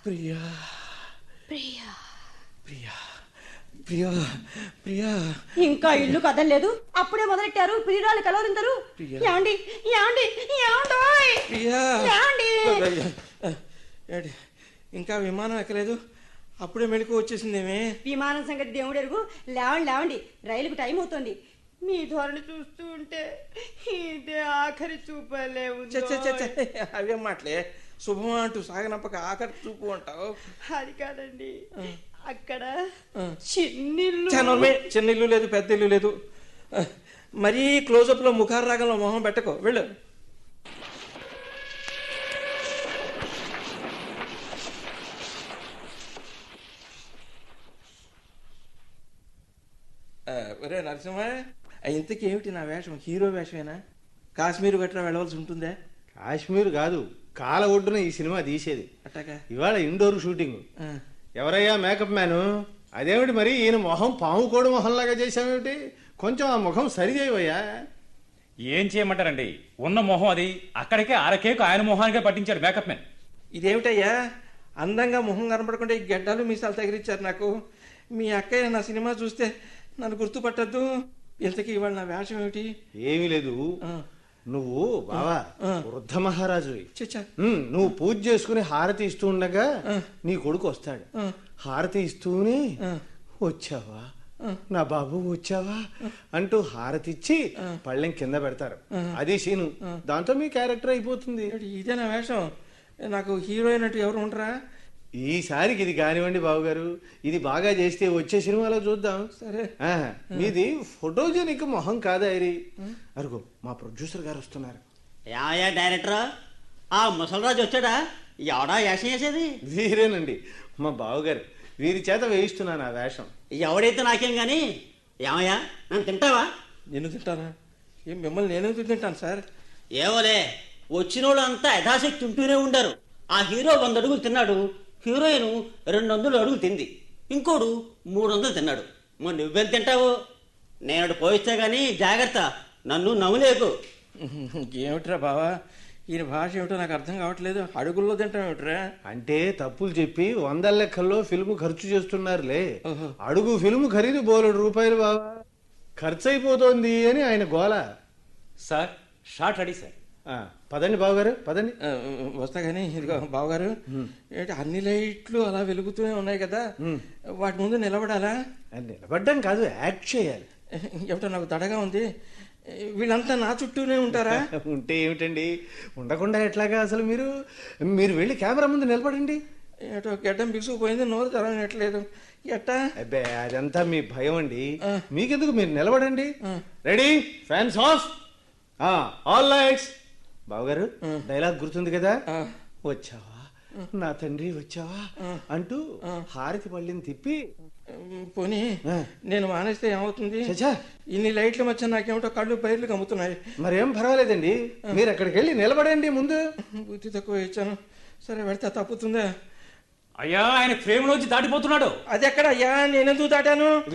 ప్రియా ప్రియా ప్రియా ప్రియా ప్రియా ఇంకా ఇల్లు కదలలేదు అప్పుడే మొదలెట్టారు ప్రియురాలు కలవరిందరు ప్రియా. ఏమండి ఏమండి ఏమండోయ్ ప్రియా ఏమండి ఏంటి ఇంకా విమానం ఎక్కలేదు అప్పుడే మెలకు వచ్చేసిందేమే విమానం సంగతి దేవుడు ఎరుగు లేవండి లేవండి రైలుకు టైం అవుతుంది మీ ధోరణి చూస్తూ ఉంటే ఇదే ఆఖరి చూపలే చ, చ, చ, చ. అవేం మాటలే శుభం అంటూ సాగనంపక ఆఖరి చూపు అంటావు అది కాదండి అక్కడ ఆ. చిన్నిల్లు చానోర్మే చిన్న ఇల్లు లేదు పెద్ద ఇల్లు లేదు ఆ, మరీ క్లోజప్ లో ముఖార రాగంలో మొహం పెట్టకో వెళ్ళు ఆ, ఒరే నరసింహ ఆ, ఇంతకీ ఏమిటి నా వేషం హీరో వేషమేనా కాశ్మీర్ గట్రా వెళ్ళవలసి ఉంటుందే కాశ్మీర్ కాదు కాల ఒడ్డున ఈ సినిమా తీసేది అట్టాగా ఇవాళ ఇండోర్ షూటింగ్ ఆ, ఎవరయ్యా మేకప్ మ్యాను అదేమిటి మరి ఈయన మొహం పాము కోడి మొహంలాగా చేసావేమిటి కొంచెం ఆ ముఖం సరి చేయవయ్యా ఏం చేయమంటారండి ఉన్న మొహం అది అక్కడికే అరకేకు ఆయన మొహానికే పట్టించాడు మేకప్ మ్యాన్ ఇదేమిటయ్యా అందంగా మొహం కనపడకుండా ఈ గడ్డాలు మీసాలు తగిలిచ్చారు నాకు మీ అక్కయ్య నా సినిమా చూస్తే నన్ను గుర్తుపట్టద్దు ఇంతకీ ఇవాళ నా వేషం ఏమిటి ఏమీ లేదు ఆ, నువ్వు బావా ఆ. వృద్ధ మహారాజు చిచ్చా నువ్వు పూజ చేసుకుని హారతి ఇస్తూ ఉండగా నీ కొడుకు వస్తాడు ఆ. హారతి ఇస్తూనే ఆ. వచ్చావా నా బాబు వచ్చావా అంటూ హారతి ఇచ్చి పళ్ళెం కింద పెడతారు అది సీను దాంతో మీ క్యారెక్టర్ అయిపోతుంది ఏమిటి, ఇదే నా వేషం నాకు హీరోయిన్ అంటూ ఎవరు ఉండరా ఈసారికి ఇది కానివ్వండి బాబుగారు ఇది బాగా చేస్తే వచ్చే సినిమాలో చూద్దాం సరే ఆ, మీది ఫోటోజెనిక్ మొహం కాదా ఐరి అరుగు మా ప్రొడ్యూసర్ గారు వస్తున్నారు ఏమయ్యా డైరెక్టర్ ఆ ముసలిరాజు వచ్చాడా ఎవడా వేషం వేసేది వీరేనండి మా బావగారు వీరి చేత వేయిస్తున్నాను ఆ వేషం ఎవడైతే నాకేం గాని ఏమయ్యా నన్ను తింటావా నేను తింటానా ఏం మిమ్మల్ని నేనే తింటాను సార్ ఏవోలే వచ్చిన అంతా యథాశక్తి ఉంటూనే ఉండారు ఆ హీరో వంద అడుగులు తిన్నాడు హీరోయిన్ రెండు వందలు అడుగులు తింది ఇంకోడు మూడు వందలు తిన్నాడు మరి నువ్వెంత తింటావు నేను పోయిస్తే గాని జాగ్రత్త నన్ను నవ్వులేకు ఏమిట్రా బావా ఈయన భాష ఏమిటో నాకు అర్థం కావట్లేదు అడుగుల్లో తింటాం ఏమిట్రా అంటే తప్పులు చెప్పి వందల లెక్కల్లో ఫిల్మ్ ఖర్చు చేస్తున్నారులే ఓహో. అడుగు ఫిల్మ్ ఖరీదు బోలెడు రూపాయలు బావా ఖర్చు అయిపోతోంది అని ఆయన గోల సార్ షార్ట్ రెడీ సార్ ఆ, పదండి బావగారు పదండి ఆ, వస్తా కానీ ఇదిగో బావగారు ఏంటి అన్ని లైట్లు అలా వెలుగుతూనే ఉన్నాయి కదా వాటి ముందు నిలబడాలా ఆ, నిలబడ్డం కాదు యాక్ట్ చేయాలి ఏమిటో నాకు దడగా ఉంది వీళ్ళంతా నా చుట్టూనే ఉంటారా ఉంటే ఏమిటండి ఉండకుండా ఎట్లాగా అసలు మీరు మీరు వెళ్ళి కెమెరా ముందు నిలబడండి ఏటో గడ్డం బిగుసుకుపోయింది నోరు తెరవనట్లేదు ఎట్టా అబ్బే అదంతా మీ భయం అండి మీకెందుకు మీరు నిలబడండి ready fans off all lights బావగారు డైలాగ్ గుర్తుంది కదా ఆ. వచ్చావా నా తండ్రి వచ్చావా అంటూ హారతి పళ్ళిని తిప్పి ఉమ్, పోనీ ఆ. నేను మానేస్తే ఏమవుతుంది చచ్చా ఇన్ని లైట్ల మధ్య నాకేమిటో కళ్ళు పైర్లు కమ్ముతున్నాయి మరేం పర్వాలేదండి మీరు అక్కడికి వెళ్ళి నిలబడండి ముందు బుద్ధి తక్కువ ఇచ్చాను సరే పెడితే తప్పుతుందా అయ్యా ఆయన ఫ్రేమ్ లోంచి దాటిపోతున్నాడు అది ఎక్కడ అయ్యా నేనెందుకు దాటాను